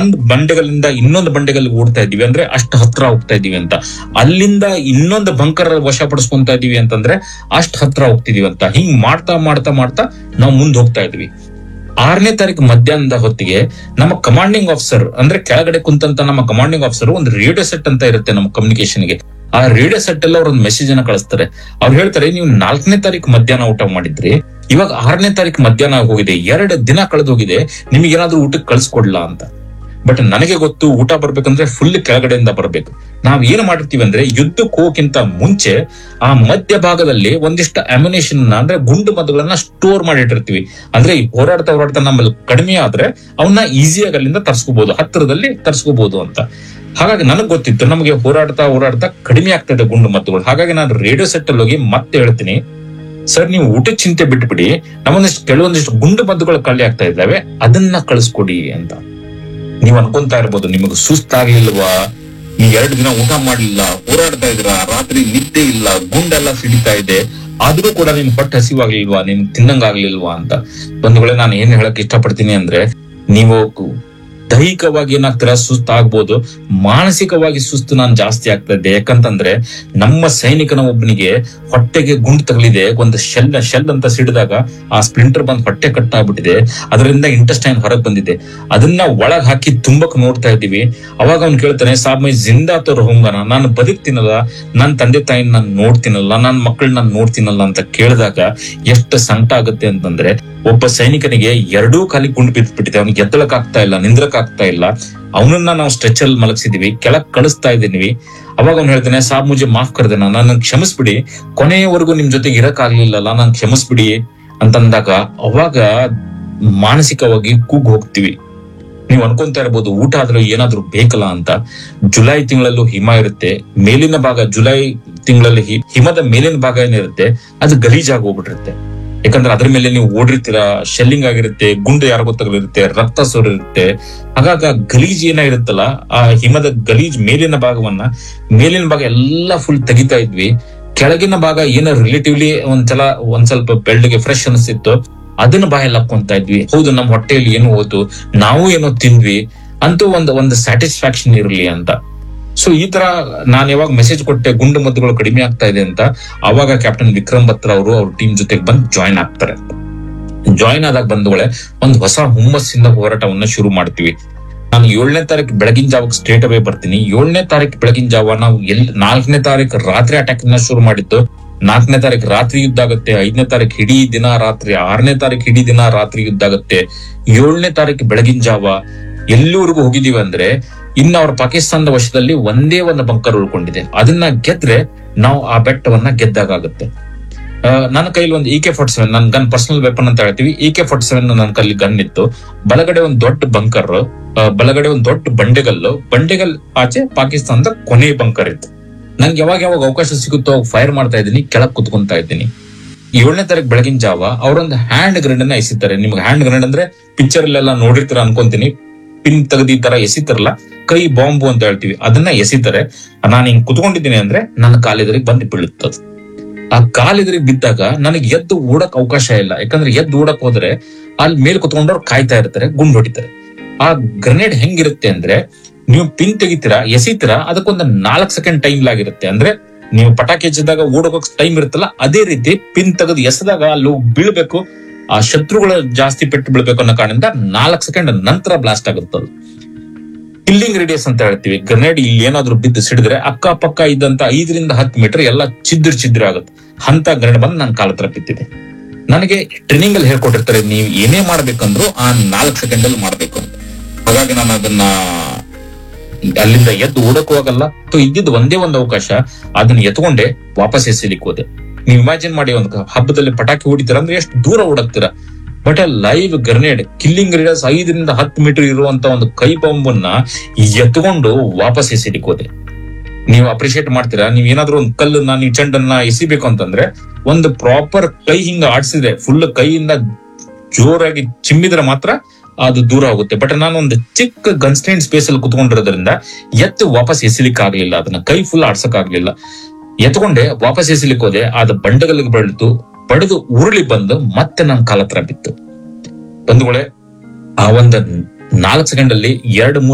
ಒಂದ್ ಬಂಡೆಗಳಿಂದ ಇನ್ನೊಂದು ಬಂಡೆಗಳಿಗೆ ಓಡ್ತಾ ಇದೀವಿ ಅಂದ್ರೆ ಅಷ್ಟು ಹತ್ರ ಹೋಗ್ತಾ ಇದೀವಿ ಅಂತ ಅಲ್ಲಿಂದ ಇನ್ನೊಂದು ಬಂಕರ್ ವಶಪಡಿಸ್ಕೊಂತ ಇದೀವಿ ಅಂತಂದ್ರೆ ಅಷ್ಟು ಹತ್ರ ಹೋಗ್ತಿದೀವಿ ಅಂತ ಹಿಂಗ್ ಮಾಡ್ತಾ ಮಾಡ್ತಾ ಮಾಡ್ತಾ ನಾವು ಮುಂದೆ ಹೋಗ್ತಾ ಇದೀವಿ ಆರನೇ ತಾರೀಕು ಮಧ್ಯಾಹ್ನದ ಹೊತ್ತಿಗೆ ನಮ್ಮ ಕಮಾಂಡಿಂಗ್ ಆಫೀಸರ್ ಅಂದ್ರೆ ಕೆಳಗಡೆ ಕುಂತಂತ ನಮ್ಮ ಕಮಾಂಡಿಂಗ್ ಆಫೀಸರ್ ಒಂದು ರೇಡಿಯೋ ಸೆಟ್ ಅಂತ ಇರುತ್ತೆ ನಮ್ಮ ಕಮ್ಯುನಿಕೇಶನ್ ಗೆ ಆ ರೇಡಿಯೋ ಸೆಟ್ ಎಲ್ಲ ಅವ್ರ ಒಂದು ಮೆಸೇಜ್ ಅನ್ನ ಕಳಿಸ್ತಾರೆ ಅವ್ರು ಹೇಳ್ತಾರೆ ನೀವು ನಾಲ್ಕನೇ ತಾರೀಕು ಮಧ್ಯಾಹ್ನ ಊಟ ಮಾಡಿದ್ರಿ ಇವಾಗ ಆರನೇ ತಾರೀಕು ಮಧ್ಯಾಹ್ನ ಹೋಗಿದೆ ಎರಡು ದಿನ ಕಳೆದು ಹೋಗಿದೆ ನಿಮಗೆ ಏನಾದ್ರೂ ಊಟಕ್ಕೆ ಕಳ್ಸಿಕೊಡ್ಲಾ ಅಂತ ಬಟ್ ನನಗೆ ಗೊತ್ತು ಊಟ ಬರ್ಬೇಕಂದ್ರೆ ಫುಲ್ ಕೆಳಗಡೆಯಿಂದ ಬರ್ಬೇಕು ನಾವ್ ಏನ್ ಮಾಡಿರ್ತೀವಿ ಅಂದ್ರೆ ಯುದ್ಧಕ್ಕೆ ಹೋಗಕ್ಕಿಂತ ಮುಂಚೆ ಆ ಮಧ್ಯ ಭಾಗದಲ್ಲಿ ಒಂದಿಷ್ಟು ಅಮ್ಯುನೇಷನ್ ಅಂದ್ರೆ ಗುಂಡು ಮದ್ದುಗಳನ್ನ ಸ್ಟೋರ್ ಮಾಡಿಟ್ಟಿರ್ತೀವಿ ಅಂದ್ರೆ ಈ ಹೋರಾಡ್ತಾ ಹೋರಾಡ್ತಾ ನಮ್ಮಲ್ಲಿ ಕಡಿಮೆ ಆದ್ರೆ ಅವನ್ನ ಈಸಿಯಾಗಿ ಅಲ್ಲಿಂದ ತರ್ಸ್ಕೋಬಹುದು ಹತ್ತಿರದಲ್ಲಿ ತರ್ಸ್ಕೋಬಹುದು ಅಂತ ಹಾಗಾಗಿ ನನಗೆ ಗೊತ್ತಿತ್ತು ನಮಗೆ ಹೋರಾಡ್ತಾ ಹೋರಾಡ್ತಾ ಕಡಿಮೆ ಆಗ್ತಾ ಇದೆ ಗುಂಡು ಮದ್ದುಗಳು ಹಾಗಾಗಿ ನಾನು ರೇಡಿಯೋ ಸೆಟ್ ಅಲ್ಲಿ ಹೋಗಿ ಮತ್ತೆ ಹೇಳ್ತೀನಿ ಸರ್ ನೀವು ಊಟದ ಚಿಂತೆ ಬಿಟ್ಬಿಡಿ ನಮ್ಮೊಂದಿಷ್ಟು ಕೆಲವೊಂದಿಷ್ಟು ಗುಂಡು ಮದ್ದುಗಳು ಖಾಲಿ ಆಗ್ತಾ ಇದ್ದಾವೆ ಅದನ್ನ ಕಳಿಸ್ಕೊಡಿ ಅಂತ ನೀವ್ ಅನ್ಕೊಂತಾ ಇರ್ಬೋದು ನಿಮಗೆ ಸುಸ್ತಾಗ್ಲಿಲ್ವಾ ಈ ಎರಡು ದಿನ ಊಟ ಮಾಡ್ಲಿಲ್ಲ ಹೋರಾಡ್ತಾ ಇದ್ರ ರಾತ್ರಿ ನಿದ್ದೆ ಇಲ್ಲ ಗುಂಡೆಲ್ಲ ಸಿಡಿತಾ ಇದೆ ಆದ್ರೂ ಕೂಡ ನಿಮ್ ಹೊಟ್ಟೆ ಹಸಿವಾಗ್ಲಿಲ್ವಾ ನಿಮ್ ತಿನ್ನಂಗಾಗ್ಲಿಲ್ವಾ ಅಂತ ಒಂದ್ ವೇಳೆ ನಾನು ಏನ್ ಹೇಳಕ್ ಇಷ್ಟಪಡ್ತೀನಿ ಅಂದ್ರೆ ನೀವು ದೈಹಿಕವಾಗಿ ಏನಾಗ್ತೀರಾ ಸುಸ್ತು ಆಗ್ಬೋದು ಮಾನಸಿಕವಾಗಿ ಸುಸ್ತು ನಾನು ಜಾಸ್ತಿ ಆಗ್ತಾ ಇದ್ದೆ ಯಾಕಂತಂದ್ರೆ ನಮ್ಮ ಸೈನಿಕನ ಒಬ್ಬನಿಗೆ ಹೊಟ್ಟೆಗೆ ಗುಂಡು ತಗಲಿದೆ ಒಂದು ಶೆಲ್ ಶೆಲ್ ಅಂತ ಸಿಡಿದಾಗ ಆ ಸ್ಪ್ಲಿಂಟರ್ ಬಂದ್ ಹೊಟ್ಟೆ ಕಟ್ಟಾಗ್ಬಿಟ್ಟಿದೆ ಅದರಿಂದ ಇಂಟೆಸ್ಟೈನ್ ಹೊರಗೆ ಬಂದಿದೆ ಅದನ್ನ ಒಳಗ್ ಹಾಕಿ ತುಂಬಕ್ ನೋಡ್ತಾ ಇದ್ದೀವಿ ಅವಾಗ ಅವ್ನು ಕೇಳ್ತಾನೆ ಸಾಬ್ ಮೈ ಜಿಂದಾ ತೋರ್ ಹೋಂಗನ ನಾನು ಬದುಕ್ತೀನಲ್ಲ ನನ್ನ ತಂದೆ ತಾಯಿನ ನಾನು ನೋಡ್ತೀನಲ್ಲ ನನ್ನ ಮಕ್ಕಳು ನಾನು ನೋಡ್ತೀನಲ್ಲ ಅಂತ ಕೇಳಿದಾಗ ಎಷ್ಟು ಸಂಕಟ ಆಗುತ್ತೆ ಅಂತಂದ್ರೆ ಒಬ್ಬ ಸೈನಿಕನಿಗೆ ಎರಡೂ ಕಾಲಿ ಗುಂಡು ಬಿದ್ದ್ಬಿಟ್ಟಿದೆ ಅವ್ನಿಗೆ ಎದ್ದಳಕ್ ಆಗ್ತಾ ಇಲ್ಲ ನಿಂದ್ರಕ್ ಆಗ್ತಾ ಇಲ್ಲ ಅವನನ್ನ ನಾವು ಸ್ಟ್ರೆಚ್ ಅಲ್ಲಿ ಮಲಗಿಸಿದೀವಿ ಕೆಳಗ್ ಕಳಿಸ್ತಾ ಇದೀವಿ ಅವಾಗ ಅವ್ನು ಹೇಳ್ತಾನೆ ಸಾಬ್ ಮುಜೆ ಮಾಫ್ ಕರ್ದೇನ ನನ್ನ ಕ್ಷಮಿಸ್ಬಿಡಿ ಕೊನೆಯವರೆಗೂ ನಿಮ್ ಜೊತೆಗೆ ಇರಕ್ ಆಗ್ಲಿಲ್ಲಲ್ಲ ನಾನು ಕ್ಷಮಿಸ್ಬಿಡಿ ಅಂತಂದಾಗ ಅವಾಗ ಮಾನಸಿಕವಾಗಿ ಕೂಗ್ ಹೋಗ್ತೀವಿ ನೀವು ಅನ್ಕೊಂತಾ ಇರ್ಬೋದು ಊಟ ಆದ್ರೂ ಏನಾದ್ರೂ ಬೇಕಲ್ಲ ಅಂತ ಜುಲೈ ತಿಂಗಳಲ್ಲೂ ಹಿಮ ಇರುತ್ತೆ ಮೇಲಿನ ಭಾಗ ಜುಲೈ ತಿಂಗಳಲ್ಲಿ ಹಿ- ಹಿಮದ ಮೇಲಿನ ಭಾಗ ಏನಿರುತ್ತೆ ಅದು ಗಲೀಜಾಗಿ ಹೋಗ್ಬಿಟ್ಟಿರುತ್ತೆ ಯಾಕಂದ್ರೆ ಅದ್ರ ಮೇಲೆ ನೀವು ಓಡಿರ್ತೀರಾ ಶೆಲ್ಲಿಂಗ್ ಆಗಿರುತ್ತೆ ಗುಂಡು ಯಾರಿಗೋ ತಗಲಿರುತ್ತೆ ರಕ್ತ ಸೋರಿರುತ್ತೆ ಹಾಗಾಗ ಗಲೀಜ್ ಏನಾಗಿರುತ್ತಲ್ಲ ಆ ಹಿಮದ ಗಲೀಜ್ ಮೇಲಿನ ಭಾಗವನ್ನ ಮೇಲಿನ ಭಾಗ ಎಲ್ಲಾ ಫುಲ್ ತೆಗಿತಾ ಇದ್ವಿ ಕೆಳಗಿನ ಭಾಗ ಏನೋ ರಿಲೇಟಿವ್ಲಿ ಒಂದ್ಸಲ ಒಂದ್ ಸ್ವಲ್ಪ ಬೆಳ್ಳಗೆ ಫ್ರೆಶ್ ಅನಿಸ್ತಿತ್ತು ಅದನ್ನ ಬಾಯಲ್ಲಿ ಹಾಕೊಂತ ಇದ್ವಿ ಹೌದು ನಮ್ಮ ಹೊಟ್ಟೆಯಲ್ಲಿ ಏನು ಹೋಯ್ತು ನಾವು ಏನೋ ತಿಂದ್ವಿ ಅಂತೂ ಒಂದು ಒಂದು ಸ್ಯಾಟಿಸ್ಫ್ಯಾಕ್ಷನ್ ಇರಲಿ ಅಂತ ಸೊ ಈ ತರ ನಾನು ಯಾವಾಗ ಮೆಸೇಜ್ ಕೊಟ್ಟೆ ಗುಂಡು ಮದ್ದುಗಳು ಕಡಿಮೆ ಆಗ್ತಾ ಇದೆ ಅಂತ ಅವಾಗ ಕ್ಯಾಪ್ಟನ್ ವಿಕ್ರಮ್ ಬತ್ರ ಅವರು ಅವ್ರ ಟೀಮ್ ಜೊತೆಗೆ ಬಂದು ಜಾಯ್ನ್ ಆಗ್ತಾರೆ ಜಾಯ್ನ್ ಆದಾಗ ಬಂದವಳೆ ಒಂದು ಹೊಸ ಹುಮ್ಮಸ್ಸಿಂದ ಹೋರಾಟವನ್ನ ಶುರು ಮಾಡ್ತೀವಿ ನಾನು ಏಳನೇ ತಾರೀಕು ಬೆಳಗಿನ ಜಾವಕ್ಕೆ ಸ್ಟೇಟ್ ಅವೇ ಬರ್ತೀನಿ ಏಳನೇ ತಾರೀಕು ಬೆಳಗಿನ ಜಾವ ನಾವು ಎಲ್ ನಾಲ್ಕನೇ ತಾರೀಕು ರಾತ್ರಿ ಅಟ್ಯಾಕ್ ಶುರು ಮಾಡಿದ್ದು ನಾಲ್ಕನೇ ತಾರೀಕು ರಾತ್ರಿ ಯುದ್ಧ ಆಗುತ್ತೆ ಐದನೇ ತಾರೀಕು ಇಡೀ ದಿನ ರಾತ್ರಿ ಆರನೇ ತಾರೀಕು ಇಡೀ ದಿನ ರಾತ್ರಿ ಯುದ್ಧ ಆಗುತ್ತೆ ಏಳನೇ ತಾರೀಕು ಬೆಳಗಿನ ಜಾವ ಎಲ್ಲಿವರೆಗೂ ಹೋಗಿದೀವಿ ಅಂದ್ರೆ ಇನ್ನು ಅವ್ರ ಪಾಕಿಸ್ತಾನದ ವಶದಲ್ಲಿ ಒಂದೇ ಒಂದು ಬಂಕರ್ ಉಳ್ಕೊಂಡಿದೆ ಅದನ್ನ ಗೆದ್ರೆ ನಾವು ಆ ಬೆಟ್ಟವನ್ನ ಗೆದ್ದಾಗುತ್ತೆ ಆ, ನನ್ನ ಕೈಲಿ ಒಂದು ಇ ಕೆ ಫೋರ್ಟಿ ಸೆವೆನ್ ನನ್ ಗನ್ ಪರ್ಸನಲ್ ವೆಪನ್ ಅಂತ ಹೇಳ್ತೀವಿ ಇ ಕೆ ಫೋರ್ಟಿ ಸೆವೆನ್ ನನ್ನ ಕೈಲಿ ಗನ್ ಇತ್ತು ಬಲಗಡೆ ಒಂದು ದೊಡ್ಡ ಬಂಕರ್ ಬಲಗಡೆ ಒಂದು ದೊಡ್ಡ ಬಂಡೆಗಲ್ಲು ಬಂಡೆಗಲ್ ಆಚೆ ಪಾಕಿಸ್ತಾನದ ಕೊನೆ ಬಂಕರ್ ಇತ್ತು ನಂಗೆ ಯಾವಾಗ ಯಾವಾಗ ಅವಕಾಶ ಸಿಗುತ್ತೋ ಫೈರ್ ಮಾಡ್ತಾ ಇದ್ದೀನಿ ಕೆಳಗ್ ಕುತ್ಕೊಂತಾ ಇದ್ದೀನಿ ಏಳನೇ ತಾರೀಕು ಬೆಳಗಿನ ಜಾವ ಅವರೊಂದು ಹ್ಯಾಂಡ್ ಗ್ರೆನೇಡ್ ಅನ್ನ ಎಸಿತಾರೆ ನಿಮ್ಗೆ ಹ್ಯಾಂಡ್ ಗ್ರೆನೇಡ್ ಅಂದ್ರೆ ಪಿಕ್ಚರ್ ಅಲ್ಲೆಲ್ಲ ನೋಡಿರ್ತೀರ ಅನ್ಕೊಂತೀನಿ ಪಿನ್ ತೆಗೆದು ಈ ತರ ಎಸಿತಾರಲ್ಲ ಕೈ ಬಾಂಬು ಅಂತ ಹೇಳ್ತೀವಿ ಅದನ್ನ ಎಸಿತಾರೆ ನಾನು ಹಿಂಗ್ ಕುತ್ಕೊಂಡಿದ್ದೀನಿ ಅಂದ್ರೆ ನನ್ನ ಕಾಲಿದ್ರಿಗೆ ಬಂದು ಬೀಳುತ್ತದೆ ಆ ಕಾಲಿದ್ರಿಗೆ ಬಿದ್ದಾಗ ನನಗೆ ಎದ್ದು ಓಡಕ್ ಅವಕಾಶ ಇಲ್ಲ ಯಾಕಂದ್ರೆ ಎದ್ದು ಓಡಕ್ ಹೋದ್ರೆ ಅಲ್ಲಿ ಮೇಲೆ ಕುತ್ಕೊಂಡವ್ರು ಕಾಯ್ತಾ ಇರ್ತಾರೆ ಗುಂಡು ಹೊಡಿತಾರೆ ಆ ಗ್ರೆನೇಡ್ ಹೆಂಗಿರುತ್ತೆ ಅಂದ್ರೆ ನೀವು ಪಿನ್ ತೆಗಿತೀರಾ ಎಸಿತೀರಾ ಅದಕ್ಕೊಂದು ನಾಲ್ಕು ಸೆಕೆಂಡ್ ಟೈಮ್ ಲಾಗಿರುತ್ತೆ ಅಂದ್ರೆ ನೀವು ಪಟಾಕಿ ಹಚ್ಚಿದಾಗ ಓಡೋಕ್ ಟೈಮ್ ಇರುತ್ತಲ್ಲ ಅದೇ ರೀತಿ ಪಿನ್ ತೆಗೆದು ಎಸೆದಾಗ ಅಲ್ಲಿ ಹೋಗ್ ಬೀಳ್ಬೇಕು ಆ ಶತ್ರುಗಳ ಜಾಸ್ತಿ ಪೆಟ್ಟು ಬೀಳ್ಬೇಕು ಅನ್ನೋ ಕಾರಣದಿಂದ ನಾಲ್ಕು ಸೆಕೆಂಡ್ ನಂತರ ಬ್ಲಾಸ್ಟ್ ಆಗುತ್ತೆ ಅದು ಕಿಲ್ಲಿಂಗ್ ರೇಡಿಯಸ್ ಅಂತ ಹೇಳ್ತೀವಿ ಗ್ರೆನೇಡ್ ಇಲ್ಲಿ ಏನಾದ್ರೂ ಬಿದ್ದು ಸಿಡಿದ್ರೆ ಅಕ್ಕ ಪಕ್ಕ ಇದ್ದಂತ ಐದರಿಂದ ಹತ್ತು ಮೀಟರ್ ಎಲ್ಲ ಚಿದ್ರ ಚಿದ್ರ ಆಗುತ್ತೆ ಅಂತ ಗ್ರೆನೇಡ್ ಬಂದು ನನ್ನ ಕಾಲ ಹತ್ರ ಬಿದ್ದಿದೆ ನನಗೆ ಟ್ರೈನಿಂಗ್ ಅಲ್ಲಿ ಹೇಳ್ಕೊಟ್ಟಿರ್ತಾರೆ ನೀವು ಏನೇ ಮಾಡ್ಬೇಕಂದ್ರೂ ಆ ನಾಲ್ಕು ಸೆಕೆಂಡ್ ಅಲ್ಲಿ ಮಾಡ್ಬೇಕು ಅಂತ ಹಾಗಾಗಿ ನಾನು ಅದನ್ನ ಅಲ್ಲಿಂದ ಎದ್ದು ಓಡಕ್ ಹೋಗಲ್ಲ ಸೊ ಇದ್ದಿದ್ದು ಒಂದೇ ಒಂದು ಅವಕಾಶ ಅದನ್ನ ಎತ್ಕೊಂಡೆ ವಾಪಸ್ ಎಸಿಲಿಕ್ಕೆ ಹೋದೆ ನೀವು ಇಮ್ಯಾಜಿನ್ ಮಾಡಿ ಒಂದು ಹಬ್ಬದಲ್ಲಿ ಪಟಾಕಿ ಹೊಡಿತೀರ ಅಂದ್ರೆ ಎಷ್ಟು ದೂರ ಓಡಕ್ತೀರ but live grenade killing radius ಐದರಿಂದ ಹತ್ತು ಮೀಟರ್ ಇರುವಂತ ಒಂದು ಕೈ ಬಾಂಬನ್ನ ಎತ್ಕೊಂಡು ವಾಪಸ್ ಎಸಿಲಿಕ್ಕೆ ಹೋದೆ ನೀವು ಅಪ್ರಿಶಿಯೇಟ್ ಮಾಡ್ತೀರಾ ನೀವ್ ಏನಾದ್ರೂ ಒಂದು ಕಲ್ಲು ನಾನು ಈ ಚೆಂಡನ್ನ ಎಸಿಬೇಕು ಅಂತಂದ್ರೆ ಒಂದು ಪ್ರಾಪರ್ ಕೈ ಹಿಂಗ ಆಡ್ಸಿದ್ರೆ ಫುಲ್ ಕೈಯಿಂದ ಜೋರಾಗಿ ಚಿಮ್ಮಿದ್ರೆ ಮಾತ್ರ ಅದು ದೂರ ಹೋಗುತ್ತೆ ಬಟ್ ನಾನು ಒಂದು ಚಿಕ್ಕ ಗನ್ಸ್ಟೈನ್ ಸ್ಪೇಸ್ ಅಲ್ಲಿ ಕುತ್ಕೊಂಡಿರೋದ್ರಿಂದ ಎತ್ತು ವಾಪಸ್ ಎಸಿಲಿಕ್ಕೆ ಆಗ್ಲಿಲ್ಲ ಅದನ್ನ ಕೈ ಫುಲ್ ಆಡ್ಸಕ್ ಆಗ್ಲಿಲ್ಲ ಎತ್ಕೊಂಡೆ ವಾಪಸ್ ಎಸಿಲಿಕ್ಕೆ ಹೋದೆ ಅದ ಬಂಡಗಲ್ಲಿಗೆ ಬೆಳೆದು ಬಡಿದು ಉರುಳಿ ಬಂದು ಮತ್ತೆ ನನ್ನ ಕಾಲ ಹತ್ರ ಬಿತ್ತು ಬಂಧುಗಳೇ ಆ ಒಂದು ನಾಲ್ಕು ಸೆಕೆಂಡ್ ಅಲ್ಲಿ ಎರಡು ಮೂರು